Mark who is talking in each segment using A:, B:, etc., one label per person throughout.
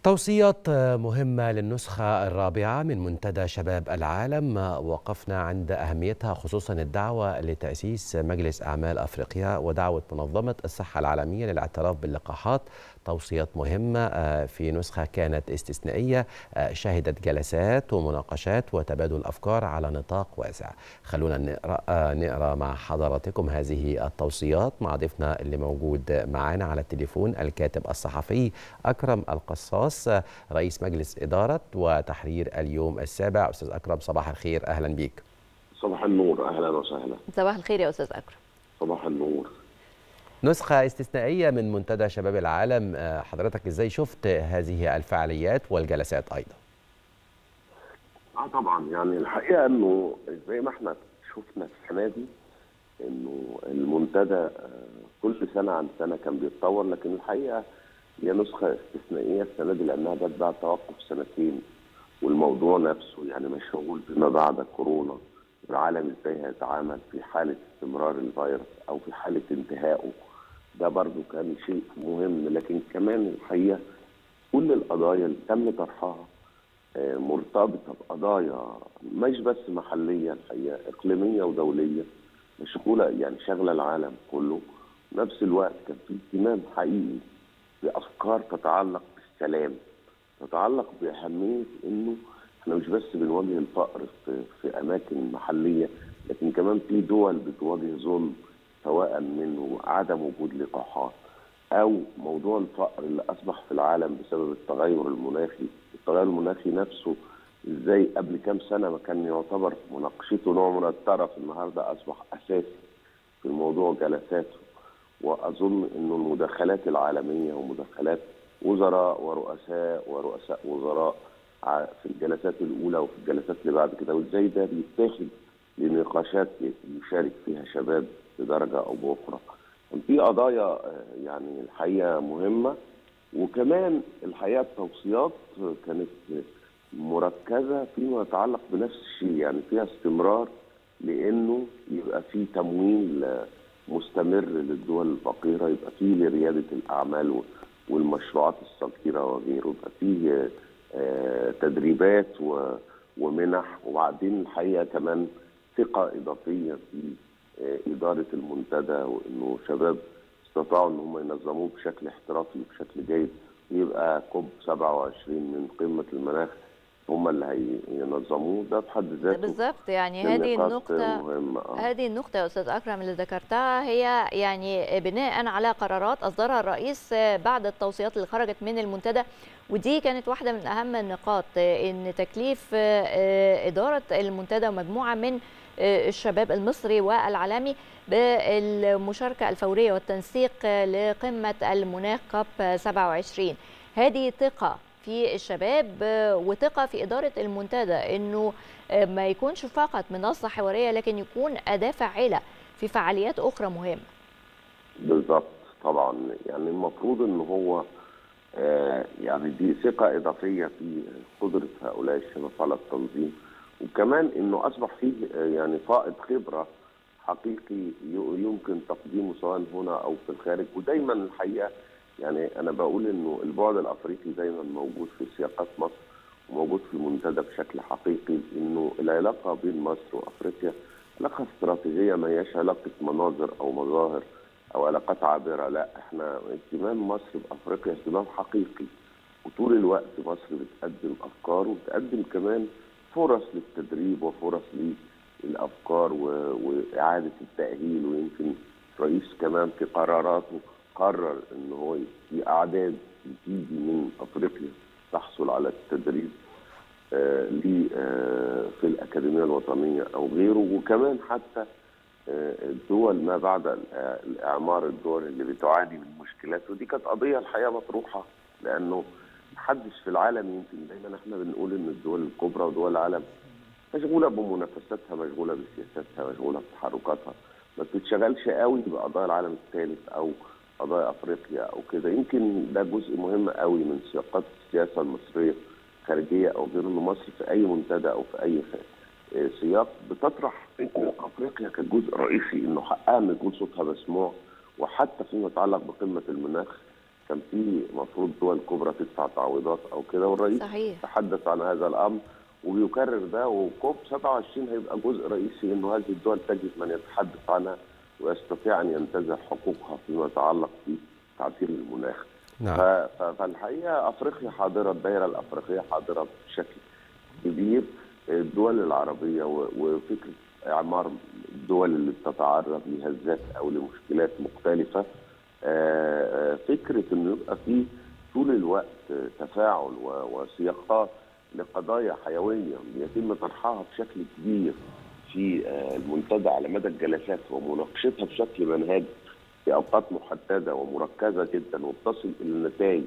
A: توصيات مهمة للنسخة الرابعة من منتدى شباب العالم وقفنا عند أهميتها خصوصا الدعوة لتأسيس مجلس أعمال أفريقيا ودعوة منظمة الصحة العالمية للاعتراف باللقاحات توصيات مهمة في نسخة كانت استثنائية شهدت جلسات ومناقشات وتبادل أفكار على نطاق واسع خلونا نقرأ, نقرأ مع حضراتكم هذه التوصيات مع ضيفنا اللي موجود معنا على التليفون الكاتب الصحفي أكرم القصاص رئيس مجلس إدارة وتحرير اليوم السابع أستاذ أكرم صباح الخير أهلا بيك
B: صباح النور أهلا وسهلا
C: صباح الخير يا أستاذ أكرم
B: صباح النور
A: نسخة استثنائية من منتدى شباب العالم حضرتك ازاي شفت هذه الفعاليات والجلسات ايضا؟
B: اه طبعا يعني الحقيقة انه زي ما احنا شفنا السنة دي انه المنتدى كل سنة عن سنة كان بيتطور لكن الحقيقة هي نسخة استثنائية السنة دي لأنها جت بعد توقف سنتين والموضوع نفسه يعني مشغول بما بعد كورونا العالم ازاي هيتعامل في حالة استمرار الفيروس أو في حالة انتهائه ده برضو كان شيء مهم لكن كمان الحقيقة كل القضايا اللي تم طرحها مرتبطة بقضايا مش بس محلية الحقيقة إقليمية ودولية مشغولة يعني شغلة العالم كله نفس الوقت كان في اهتمام حقيقي بافكار تتعلق بالسلام تتعلق باهميه انه احنا مش بس بنواجه الفقر في, في اماكن محليه لكن كمان في دول بتواجه ظلم سواء منه عدم وجود لقاحات او موضوع الفقر اللي اصبح في العالم بسبب التغير المناخي التغير المناخي نفسه ازاي قبل كام سنه ما كان يعتبر مناقشته نوع من الترف النهارده اصبح اساسي في الموضوع جلساته واظن انه المداخلات العالميه ومداخلات وزراء ورؤساء ورؤساء وزراء في الجلسات الاولى وفي الجلسات اللي بعد كده وازاي ده بيتاخد لنقاشات يشارك فيها شباب بدرجه او باخرى. كان في قضايا يعني الحقيقه مهمه وكمان الحقيقه التوصيات كانت مركزه فيما يتعلق بنفس الشيء يعني فيها استمرار لانه يبقى في تمويل مستمر للدول الفقيرة يبقى فيه لريادة الأعمال والمشروعات الصغيرة وغيره يبقى فيه تدريبات ومنح وبعدين الحقيقة كمان ثقة إضافية في إدارة المنتدى وإنه شباب استطاعوا إن هم ينظموه بشكل احترافي وبشكل جيد ويبقى كوب 27 من قمة المناخ هم اللي هينظموه ده بحد ذاته
C: بالظبط يعني هذه النقطة مهمة. هذه النقطة يا أستاذ أكرم اللي ذكرتها هي يعني بناء على قرارات أصدرها الرئيس بعد التوصيات اللي خرجت من المنتدى ودي كانت واحدة من أهم النقاط إن تكليف إدارة المنتدى ومجموعة من الشباب المصري والعالمي بالمشاركة الفورية والتنسيق لقمة المناخ كاب 27 هذه ثقة في الشباب وثقه في اداره المنتدى انه ما يكونش فقط منصه حواريه لكن يكون اداه فاعله في فعاليات اخرى مهمه.
B: بالظبط طبعا يعني المفروض ان هو يعني دي ثقه اضافيه في قدره هؤلاء الشباب على التنظيم وكمان انه اصبح فيه يعني فائض خبره حقيقي يمكن تقديمه سواء هنا او في الخارج ودايما الحقيقه يعني انا بقول انه البعد الافريقي دايما موجود في سياقات مصر وموجود في المنتدى بشكل حقيقي انه العلاقه بين مصر وافريقيا علاقه استراتيجيه ما هياش علاقه مناظر او مظاهر او علاقات عابره لا احنا اهتمام مصر بافريقيا اهتمام حقيقي وطول الوقت مصر بتقدم افكار وبتقدم كمان فرص للتدريب وفرص للافكار واعاده التاهيل ويمكن رئيس كمان في قراراته قرر ان هو في اعداد بتيجي من افريقيا تحصل على التدريب آه آه في الاكاديميه الوطنيه او غيره وكمان حتى آه الدول ما بعد الاعمار الدول اللي بتعاني من مشكلات ودي كانت قضيه الحقيقه مطروحه لانه محدش في العالم يمكن دايما احنا بنقول ان الدول الكبرى ودول العالم مشغوله بمنافساتها مشغوله بسياساتها مشغوله بتحركاتها ما بتتشغلش قوي بقضايا العالم الثالث او قضايا افريقيا او كده يمكن ده جزء مهم قوي من سياقات السياسه المصريه خارجيه او غيره ان مصر في اي منتدى او في اي سياق بتطرح انه افريقيا كجزء رئيسي انه حقها ان يكون صوتها مسموع وحتى فيما يتعلق بقمه المناخ كان في مفروض دول كبرى تدفع تعويضات او كده والرئيس
C: صحيح.
B: تحدث عن هذا الامر وبيكرر ده وكوب 27 هيبقى جزء رئيسي انه هذه الدول تجد من يتحدث عنها ويستطيع ان ينتزع حقوقها فيما يتعلق بتعديل المناخ.
A: نعم.
B: فالحقيقه افريقيا حاضره الدائره الافريقيه حاضره بشكل كبير الدول العربيه وفكره اعمار الدول اللي بتتعرض لهزات او لمشكلات مختلفه فكره انه يبقى في طول الوقت تفاعل وسياقات لقضايا حيويه يتم طرحها بشكل كبير في المنتدى على مدى الجلسات ومناقشتها بشكل منهجي في اوقات محدده ومركزه جدا وبتصل الى النتائج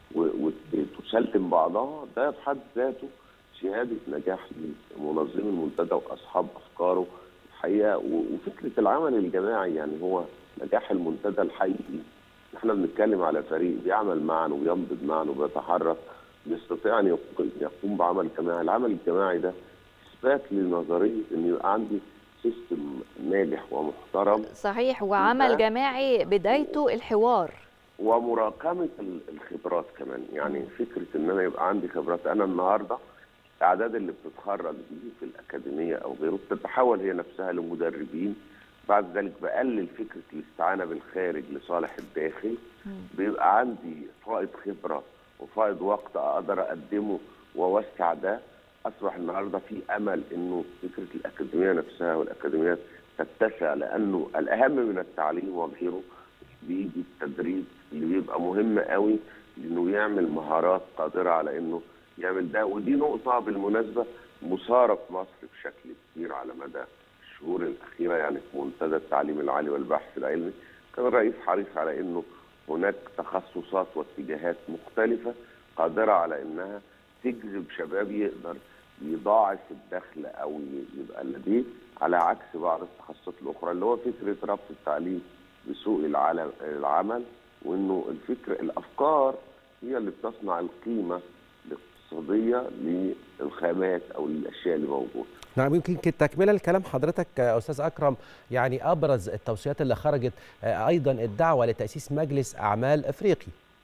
B: وتسلم بعضها ده في حد ذاته شهاده نجاح لمنظمي المنتدى واصحاب افكاره الحقيقه وفكره العمل الجماعي يعني هو نجاح المنتدى الحقيقي احنا بنتكلم على فريق بيعمل معا وبينبض معا وبيتحرك بيستطيع ان يقوم بعمل جماعي، العمل الجماعي ده اثبات لنظريه ان يبقى عندي سيستم ناجح ومحترم
C: صحيح وعمل جماعي بدايته الحوار
B: ومراكمه الخبرات كمان يعني فكره ان انا يبقى عندي خبرات انا النهارده الاعداد اللي بتتخرج دي في الاكاديميه او غيره بتتحول هي نفسها لمدربين بعد ذلك بقلل فكره الاستعانه بالخارج لصالح الداخل بيبقى عندي فائض خبره وفائض وقت اقدر اقدمه واوسع ده اصبح النهارده في امل انه فكره الاكاديميه نفسها والاكاديميات تتسع لانه الاهم من التعليم وغيره بيجي التدريب اللي بيبقى مهم قوي انه يعمل مهارات قادره على انه يعمل ده ودي نقطه بالمناسبه مثاره في مصر بشكل كبير على مدى الشهور الاخيره يعني في منتدى التعليم العالي والبحث العلمي كان الرئيس حريص على انه هناك تخصصات واتجاهات مختلفه قادره على انها تجذب شباب يقدر يضاعف الدخل او يبقى لديه على عكس بعض التخصصات الاخرى اللي هو فكره ربط التعليم بسوق العمل وانه الفكر الافكار هي اللي بتصنع القيمه الاقتصاديه للخامات او للاشياء اللي موجوده.
A: نعم يمكن تكمله لكلام حضرتك استاذ اكرم يعني ابرز التوصيات اللي خرجت ايضا الدعوه لتاسيس مجلس اعمال افريقي.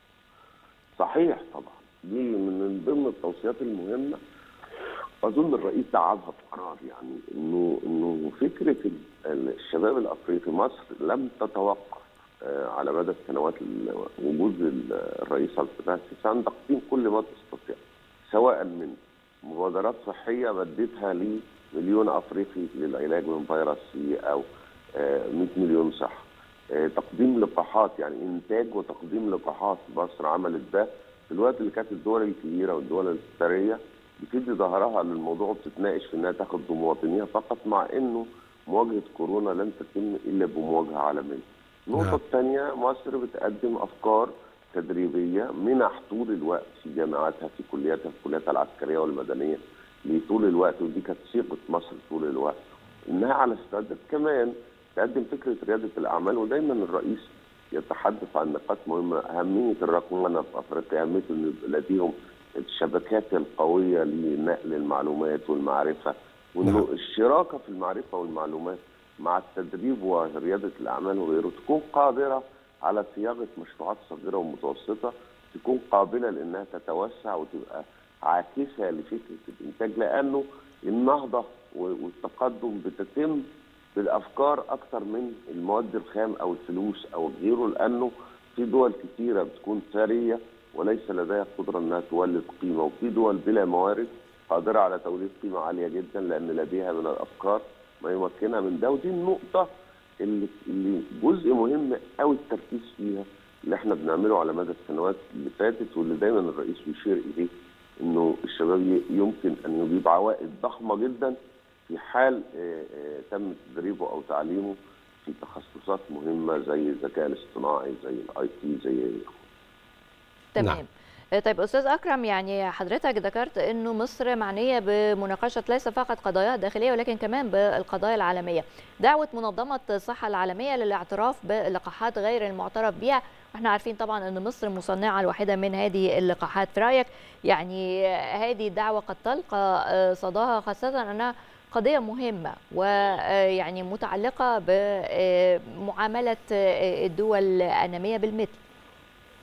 B: صحيح طبعا دي من ضمن التوصيات المهمه اظن الرئيس دعمها بقرار يعني انه انه فكره الشباب الافريقي مصر لم تتوقف على مدى السنوات وجود الرئيس عبد الفتاح السيسي عن تقديم كل ما تستطيع سواء من مبادرات صحيه مدتها لمليون افريقي للعلاج من فيروس سي او 100 مليون صح تقديم لقاحات يعني انتاج وتقديم لقاحات مصر عملت ده في الوقت اللي كانت الدول الكبيره والدول الثريه بتدي ظهرها للموضوع وبتتناقش في انها تاخد بمواطنيها فقط مع انه مواجهه كورونا لن تتم الا بمواجهه عالميه. النقطه نعم. الثانيه مصر بتقدم افكار تدريبيه منح طول الوقت في جامعاتها في كلياتها في الكليات العسكريه والمدنيه لطول الوقت ودي كانت صيغه مصر طول الوقت انها على استعداد كمان تقدم فكره رياده الاعمال ودايما الرئيس يتحدث عن نقاط مهمه اهميه الرقمنه في افريقيا اهميه ان لديهم الشبكات القويه لنقل المعلومات والمعرفه وانه نعم. الشراكه في المعرفه والمعلومات مع التدريب ورياده الاعمال وغيره تكون قادره على صياغه مشروعات صغيره ومتوسطه تكون قابله لانها تتوسع وتبقى عاكسه لفكره الانتاج لانه النهضه والتقدم بتتم بالافكار اكثر من المواد الخام او الفلوس او غيره لانه في دول كثيره بتكون ثريه وليس لديها قدره انها تولد قيمه وفي دول بلا موارد قادره على توليد قيمه عاليه جدا لان لديها من الافكار ما يمكنها من ده ودي النقطه اللي اللي جزء مهم قوي التركيز فيها اللي احنا بنعمله على مدى السنوات اللي فاتت واللي دايما الرئيس بيشير اليه انه الشباب يمكن ان يجيب عوائد ضخمه جدا في حال تم تدريبه او تعليمه في تخصصات مهمه زي الذكاء الاصطناعي زي الاي تي زي
C: تمام نعم. طيب استاذ اكرم يعني حضرتك ذكرت انه مصر معنيه بمناقشه ليس فقط قضايا داخليه ولكن كمان بالقضايا العالميه دعوه منظمه الصحه العالميه للاعتراف باللقاحات غير المعترف بها واحنا عارفين طبعا ان مصر مصنعه الوحيده من هذه اللقاحات في رايك يعني هذه الدعوه قد تلقى صداها خاصه انها قضيه مهمه ويعني متعلقه بمعامله الدول الناميه بالمثل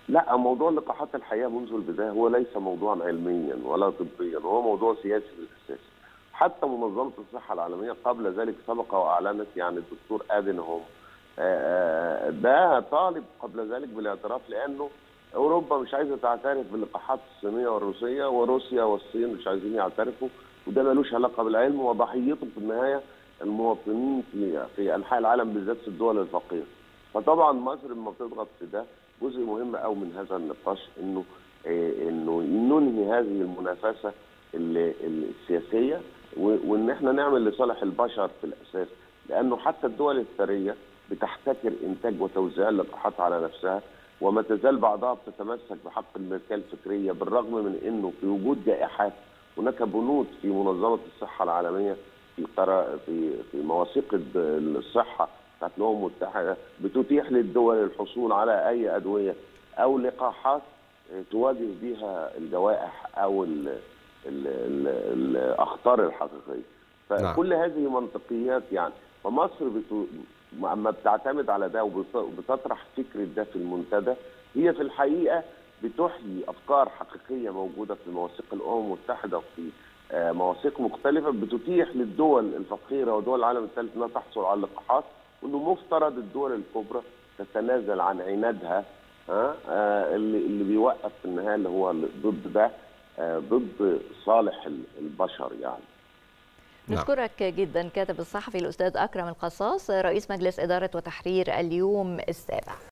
B: لا موضوع اللقاحات الحقيقه منذ البدايه هو ليس موضوعا علميا ولا طبيا هو موضوع سياسي بالاساس حتى منظمه الصحه العالميه قبل ذلك سبق واعلنت يعني الدكتور ادينهوم ده طالب قبل ذلك بالاعتراف لانه اوروبا مش عايزه تعترف باللقاحات الصينيه والروسيه وروسيا والصين مش عايزين يعترفوا وده ملوش علاقه بالعلم وضحيته في النهايه المواطنين في في انحاء العالم بالذات في الدول الفقيره. فطبعا مصر لما بتضغط في ده جزء مهم قوي من هذا النقاش انه انه ننهي هذه المنافسه السياسيه وان احنا نعمل لصالح البشر في الاساس لانه حتى الدول الثريه بتحتكر انتاج وتوزيع اللقاحات على نفسها وما تزال بعضها بتتمسك بحق الملكيه الفكريه بالرغم من انه في وجود جائحات هناك بنود في منظمه الصحه العالميه في في في مواثيق الصحه بتاعت الامم المتحده بتتيح للدول الحصول على اي ادويه او لقاحات تواجه بها الجوائح او ال ال ال الاخطار الحقيقيه فكل هذه منطقيات يعني فمصر بتو... اما بتعتمد على ده وبتطرح فكره ده في المنتدى هي في الحقيقه بتحيي افكار حقيقيه موجوده في مواثيق الامم المتحده وفي مواثيق مختلفه بتتيح للدول الفقيره ودول العالم الثالث انها تحصل على اللقاحات وانه مفترض الدول الكبرى تتنازل عن عنادها ها اللي اللي بيوقف في النهايه اللي هو ضد ده ضد صالح البشر يعني
C: نشكرك جدا كاتب الصحفي الاستاذ اكرم القصاص رئيس مجلس اداره وتحرير اليوم السابع